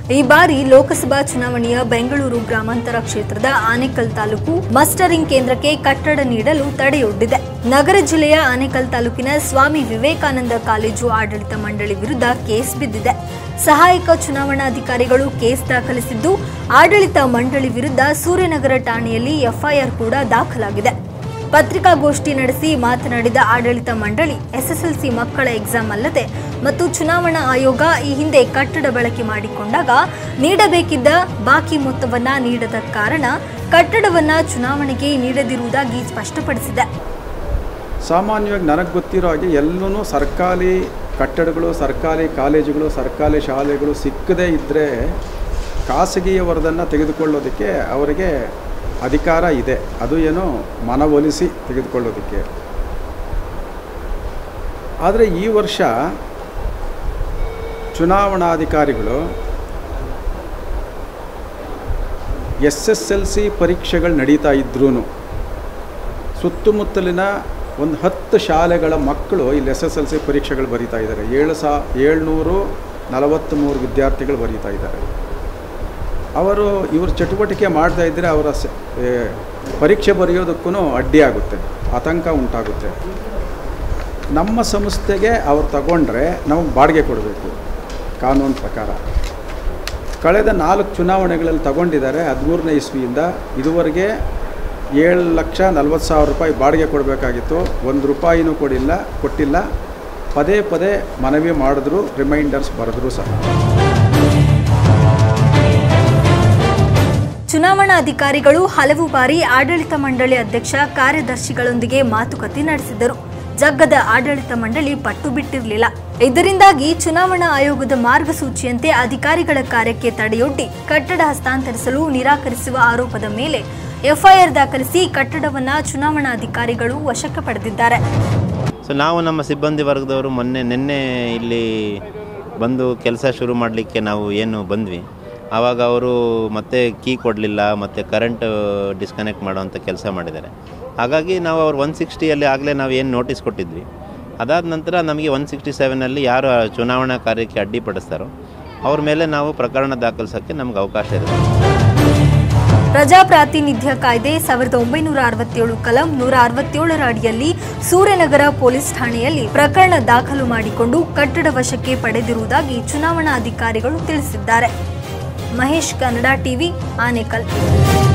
ಈ ಬಾರಿ ಲೋಕಸಭಾ ಚುನಾವಣೆಯ ಬೆಂಗಳೂರು ಗ್ರಾಮಾಂತರ ಕ್ಷೇತ್ರದ ಆನೇಕಲ್ ತಾಲೂಕು ಮಸ್ಟರಿಂಗ್ ಕೇಂದ್ರಕ್ಕೆ ಕಟ್ಟಡ ನೀಡಲು ತಡೆಯೊಡ್ಡಿದೆ ನಗರ ಜಿಲ್ಲೆಯ ಆನೇಕಲ್ ತಾಲೂಕಿನ ಸ್ವಾಮಿ ವಿವೇಕಾನಂದ ಕಾಲೇಜು ಆಡಳಿತ ಮಂಡಳಿ ವಿರುದ್ಧ ಕೇಸ್ ಬಿದ್ದಿದೆ ಸಹಾಯಕ ಚುನಾವಣಾಧಿಕಾರಿಗಳು ಕೇಸ್ ದಾಖಲಿಸಿದ್ದು ಆಡಳಿತ ಮಂಡಳಿ ವಿರುದ್ಧ ಸೂರ್ಯನಗರ ಠಾಣೆಯಲ್ಲಿ ಎಫ್ಐಆರ್ ಕೂಡ ದಾಖಲಾಗಿದೆ ಪತ್ರಿಕಾಗೋಷ್ಠಿ ನಡೆಸಿ ಮಾತನಾಡಿದ ಆಡಳಿತ ಮಂಡಳಿ ಎಸ್ಎಸ್ಎಲ್ಸಿ ಮಕ್ಕಳ ಎಕ್ಸಾಮ್ ಅಲ್ಲದೆ ಮತ್ತು ಚುನಾವಣಾ ಆಯೋಗ ಈ ಹಿಂದೆ ಕಟ್ಟಡ ಬಳಕೆ ಮಾಡಿಕೊಂಡಾಗ ನೀಡಬೇಕಿದ್ದ ಬಾಕಿ ಮೊತ್ತವನ್ನ ನೀಡದ ಕಾರಣ ಕಟ್ಟಡವನ್ನ ಚುನಾವಣೆಗೆ ನೀಡದಿರುವುದಾಗಿ ಸ್ಪಷ್ಟಪಡಿಸಿದೆ ಸಾಮಾನ್ಯವಾಗಿ ನನಗೆ ಗೊತ್ತಿರೋ ಹಾಗೆ ಎಲ್ಲೂ ಸರ್ಕಾರಿ ಕಟ್ಟಡಗಳು ಸರ್ಕಾರಿ ಕಾಲೇಜುಗಳು ಸರ್ಕಾರಿ ಶಾಲೆಗಳು ಸಿಕ್ಕದೇ ಇದ್ದರೆ ಖಾಸಗಿಯವರದನ್ನು ತೆಗೆದುಕೊಳ್ಳೋದಕ್ಕೆ ಅವರಿಗೆ ಅಧಿಕಾರ ಇದೆ ಅದು ಏನೋ ಮನವೊಲಿಸಿ ತೆಗೆದುಕೊಳ್ಳೋದಕ್ಕೆ ಆದರೆ ಈ ವರ್ಷ ಚುನಾವಣಾಧಿಕಾರಿಗಳು ಎಸ್ ಎಸ್ ಎಲ್ ಸಿ ಪರೀಕ್ಷೆಗಳು ನಡೀತಾ ಇದ್ರೂ ಸುತ್ತಮುತ್ತಲಿನ ಒಂದು ಹತ್ತು ಶಾಲೆಗಳ ಮಕ್ಕಳು ಇಲ್ಲಿ ಎಸ್ ಎಸ್ ಎಲ್ ಸಿ ಪರೀಕ್ಷೆಗಳು ಬರೀತಾ ಇದ್ದಾರೆ ಏಳು ಸಾ ಏಳ್ನೂರು ನಲವತ್ತ್ಮೂರು ವಿದ್ಯಾರ್ಥಿಗಳು ಬರೀತಾ ಇದ್ದಾರೆ ಅವರು ಇವ್ರ ಚಟುವಟಿಕೆ ಮಾಡ್ತಾ ಇದ್ದರೆ ಅವರ ಸ ಏ, ಪರೀಕ್ಷೆ ಬರೆಯೋದಕ್ಕೂ ಅಡ್ಡಿ ಆಗುತ್ತೆ ಆತಂಕ ಉಂಟಾಗುತ್ತೆ ನಮ್ಮ ಸಂಸ್ಥೆಗೆ ಅವ್ರು ತಗೊಂಡ್ರೆ ನಮಗೆ ಬಾಡಿಗೆ ಕೊಡಬೇಕು ಕಾನೂನು ಪ್ರಕಾರ ಕಳೆದ ನಾಲ್ಕು ಚುನಾವಣೆಗಳಲ್ಲಿ ತಗೊಂಡಿದ್ದಾರೆ ಹದಿಮೂರನೇ ಇಸ್ವಿಯಿಂದ ಇದುವರೆಗೆ ಏಳು ಲಕ್ಷ ನಲ್ವತ್ತು ಸಾವಿರ ರೂಪಾಯಿ ಬಾಡಿಗೆ ಕೊಡಬೇಕಾಗಿತ್ತು ಒಂದು ರೂಪಾಯಿನೂ ಕೊಡಿಲ್ಲ ಕೊಟ್ಟಿಲ್ಲ ಪದೇ ಪದೇ ಮನವಿ ಮಾಡಿದ್ರು ರಿಮೈಂಡರ್ಸ್ ಬರೆದ್ರು ಸಹ ಚುನಾವಣಾ ಅಧಿಕಾರಿಗಳು ಹಲವು ಬಾರಿ ಆಡಳಿತ ಮಂಡಳಿ ಅಧ್ಯಕ್ಷ ಕಾರ್ಯದರ್ಶಿಗಳೊಂದಿಗೆ ಮಾತುಕತೆ ನಡೆಸಿದರು ಜಗ್ಗದ ಆಡಳಿತ ಮಂಡಳಿ ಪಟ್ಟು ಬಿಟ್ಟಿರಲಿಲ್ಲ ಇದರಿಂದಾಗಿ ಚುನಾವಣಾ ಆಯೋಗದ ಮಾರ್ಗಸೂಚಿಯಂತೆ ಅಧಿಕಾರಿಗಳ ಕಾರ್ಯಕ್ಕೆ ತಡೆಯೊಡ್ಡಿ ಕಟ್ಟಡ ಹಸ್ತಾಂತರಿಸಲು ನಿರಾಕರಿಸುವ ಆರೋಪದ ಮೇಲೆ ಎಫ್ಐಆರ್ ದಾಖಲಿಸಿ ಕಟ್ಟಡವನ್ನ ಚುನಾವಣಾಧಿಕಾರಿಗಳು ವಶಕ್ಕೆ ಪಡೆದಿದ್ದಾರೆ ಸೊ ನಾವು ನಮ್ಮ ಸಿಬ್ಬಂದಿ ವರ್ಗದವರು ಮೊನ್ನೆ ನಿನ್ನೆ ಇಲ್ಲಿ ಬಂದು ಕೆಲಸ ಶುರು ಮಾಡಲಿಕ್ಕೆ ನಾವು ಏನು ಬಂದ್ವಿ ಆವಾಗ ಅವರು ಮತ್ತೆ ಕೀ ಕೊಡಲಿಲ್ಲ ಮತ್ತು ಕರೆಂಟ್ ಡಿಸ್ಕನೆಕ್ಟ್ ಮಾಡೋವಂಥ ಕೆಲಸ ಮಾಡಿದ್ದಾರೆ ಹಾಗಾಗಿ ನಾವು ಅವ್ರು ಒನ್ ಸಿಕ್ಸ್ಟಿಯಲ್ಲಿ ಆಗಲೇ ನಾವು ಏನು ನೋಟಿಸ್ ಕೊಟ್ಟಿದ್ವಿ ಅದಾದ ನಂತರ ನಮಗೆ ಒನ್ ಸಿಕ್ಸ್ಟಿ ಸೆವೆನಲ್ಲಿ ಯಾರು ಆ ಚುನಾವಣಾ ಕಾರ್ಯಕ್ಕೆ ಅಡ್ಡಿಪಡಿಸ್ತಾರೋ ಅವ್ರ ಮೇಲೆ ನಾವು ಪ್ರಕರಣ ದಾಖಲಿಸೋಕ್ಕೆ ನಮ್ಗೆ ಅವಕಾಶ ಇರುತ್ತೆ ಪ್ರಜಾಪ್ರಾತಿನಿಧ್ಯ ಕಾಯ್ದೆ ಸಾವಿರದ ಒಂಬೈನೂರ ಅರವತ್ತೇಳು ಕಲಂ ನೂರ ಅರವತ್ತೇಳರ ಅಡಿಯಲ್ಲಿ ಸೂರ್ಯನಗರ ಪೊಲೀಸ್ ಠಾಣೆಯಲ್ಲಿ ಪ್ರಕರಣ ದಾಖಲು ಮಾಡಿಕೊಂಡು ಕಟ್ಟಡ ವಶಕ್ಕೆ ಪಡೆದಿರುವುದಾಗಿ ಚುನಾವಣಾ ಅಧಿಕಾರಿಗಳು ತಿಳಿಸಿದ್ದಾರೆ ಮಹೇಶ್ ಕನ್ನಡ ಟಿವಿ ಆನೇಕಲ್